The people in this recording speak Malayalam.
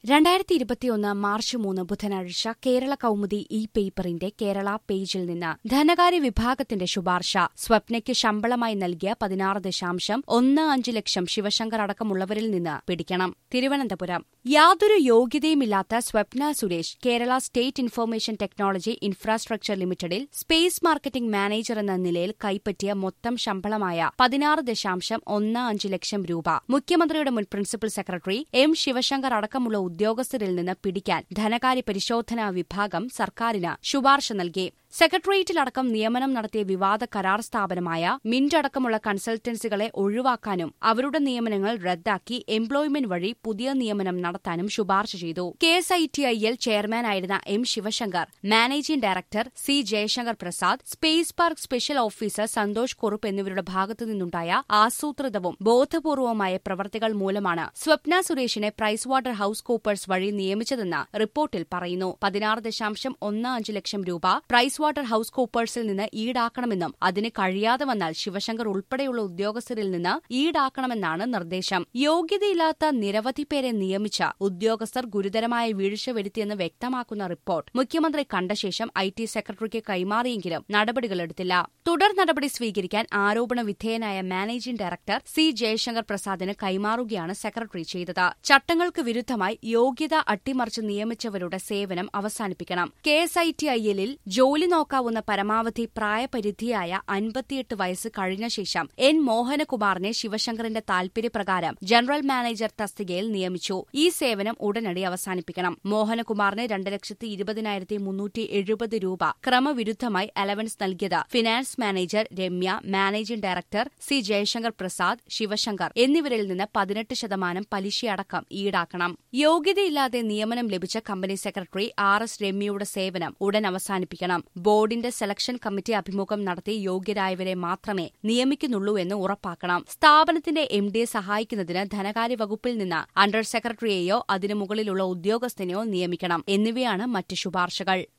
രണ്ടായിരത്തി ഇരുപത്തിയൊന്ന് മാർച്ച് മൂന്ന് ബുധനാഴ്ച കേരള കൗമുദി ഇ പേപ്പറിന്റെ കേരള പേജിൽ നിന്ന് ധനകാര്യ വിഭാഗത്തിന്റെ ശുപാർശ സ്വപ്നയ്ക്ക് ശമ്പളമായി നൽകിയ പതിനാറ് ദശാംശം ഒന്ന് അഞ്ച് ലക്ഷം ശിവശങ്കർ അടക്കമുള്ളവരിൽ നിന്ന് പിടിക്കണം തിരുവനന്തപുരം യാതൊരു യോഗ്യതയുമില്ലാത്ത Swapna Suresh Kerala state information technology infrastructure ലിമിറ്റഡിൽ സ്പേസ് മാർക്കറ്റിംഗ് മാനേജർ എന്ന നിലയിൽ കൈപ്പറ്റിയ മൊത്തം ശമ്പളമായ പതിനാറ് ദശാംശം ഒന്ന് അഞ്ച് ലക്ഷം രൂപ മുഖ്യമന്ത്രിയുടെ മുൻ പ്രിൻസിപ്പൽ സെക്രട്ടറി എം ശിവശങ്കർ അടക്കമുള്ള ഉദ്യോഗസ്ഥരിൽ നിന്ന് പിടിക്കാൻ ധനകാര്യ പരിശോധനാ വിഭാഗം സർക്കാരിന് ശുപാർശ നൽകി സെക്രട്ടേറിയറ്റിലടക്കം നിയമനം നടത്തിയ വിവാദ കരാർ സ്ഥാപനമായ മിന്റ് അടക്കമുള്ള കൺസൾട്ടൻസികളെ ഒഴിവാക്കാനും അവരുടെ നിയമനങ്ങൾ റദ്ദാക്കി എംപ്ലോയ്മെന്റ് വഴി പുതിയ നിയമനം നടത്താനും ശുപാർശ ചെയ്തു K S I T I L ചെയർമാനായിരുന്ന M Sivasankar managing director C Jayasankar Prasad space park special officer Santhosh Kurup എന്നിവരുടെ ഭാഗത്തു നിന്നുണ്ടായ ആസൂത്രിതവും ബോധപൂർവവുമായ പ്രവർത്തികൾ മൂലമാണ് സ്വപ്ന സുരേഷിനെ പ്രൈസ് വാട്ടർ ഹൌസ് കൂപ്പേഴ്സ് വഴി നിയമിച്ചതെന്ന് റിപ്പോർട്ടിൽ പറയുന്നു പതിനാറ് ദശാംശം ഒന്ന് അഞ്ച് ലക്ഷം രൂപ പ്രൈസ് വാട്ടർ ഹൌസ് കൂപ്പേഴ്സിൽ നിന്ന് ഈടാക്കണമെന്നും അതിന് കഴിയാതെ വന്നാൽ ശിവശങ്കർ ഉൾപ്പെടെയുള്ള ഉദ്യോഗസ്ഥരിൽ നിന്ന് ഈടാക്കണമെന്നാണ് നിർദ്ദേശം യോഗ്യതയില്ലാത്ത നിരവധി പേരെ നിയമിച്ച ഉദ്യോഗസ്ഥർ ഗുരുതരമായ വീഴ്ച വരുത്തിയെന്ന് വ്യക്തമാക്കുന്ന റിപ്പോർട്ട് മുഖ്യമന്ത്രി കണ്ട ശേഷം ഐ ടി സെക്രട്ടറിക്ക് കൈമാറിയെങ്കിലും നടപടികളെടുത്തില്ല തുടർ നടപടി സ്വീകരിക്കാൻ ആരോപണ വിധേയനായ മാനേജിംഗ് ഡയറക്ടർ സി ജയശങ്കർ പ്രസാദിന് കൈമാറുകയാണ് സെക്രട്ടറി ചെയ്തത് ചട്ടങ്ങൾക്ക് വിരുദ്ധമായി യോഗ്യത അട്ടിമറിച്ച് നിയമിച്ചവരുടെ സേവനം അവസാനിപ്പിക്കണം K S I T I എല്ലിൽ ജോലി നോക്കാവുന്ന പരമാവധി പ്രായപരിധിയായ അൻപത്തിയെട്ട് വയസ്സ് കഴിഞ്ഞ ശേഷം എൻ മോഹനകുമാറിനെ ശിവശങ്കറിന്റെ താൽപര്യപ്രകാരം ജനറൽ മാനേജർ തസ്തികയിൽ നിയമിച്ചു ഈ സേവനം ഉടനടി അവസാനിപ്പിക്കണം മോഹനകുമാറിന് രണ്ട് ലക്ഷത്തി ഇരുപതിനായിരത്തി മുന്നൂറ്റി എഴുപത് രൂപ ക്രമവിരുദ്ധമായി അലവൻസ് നൽകിയത് finance manager Ramya managing director C Jayasankar Prasad Sivasankar എന്നിവരിൽ നിന്ന് പതിനെട്ട് ശതമാനം പലിശയടക്കം ഈടാക്കണം യോഗ്യതയില്ലാതെ നിയമനം ലഭിച്ച കമ്പനി സെക്രട്ടറി ആർ എസ് രമ്യയുടെ സേവനം ഉടൻ അവസാനിപ്പിക്കണം ബോർഡിന്റെ സെലക്ഷൻ കമ്മിറ്റി അഭിമുഖം നടത്തി യോഗ്യരായവരെ മാത്രമേ നിയമിക്കുന്നുള്ളൂ എന്ന് ഉറപ്പാക്കണം സ്ഥാപനത്തിന്റെ എം ഡിയെ സഹായിക്കുന്നതിന് ധനകാര്യ വകുപ്പിൽ നിന്ന് അണ്ടർ സെക്രട്ടറിയെയോ അതിനു മുകളിലുള്ള ഉദ്യോഗസ്ഥനെയോ നിയമിക്കണം എന്നിവയാണ് മറ്റ് ശുപാർശകൾ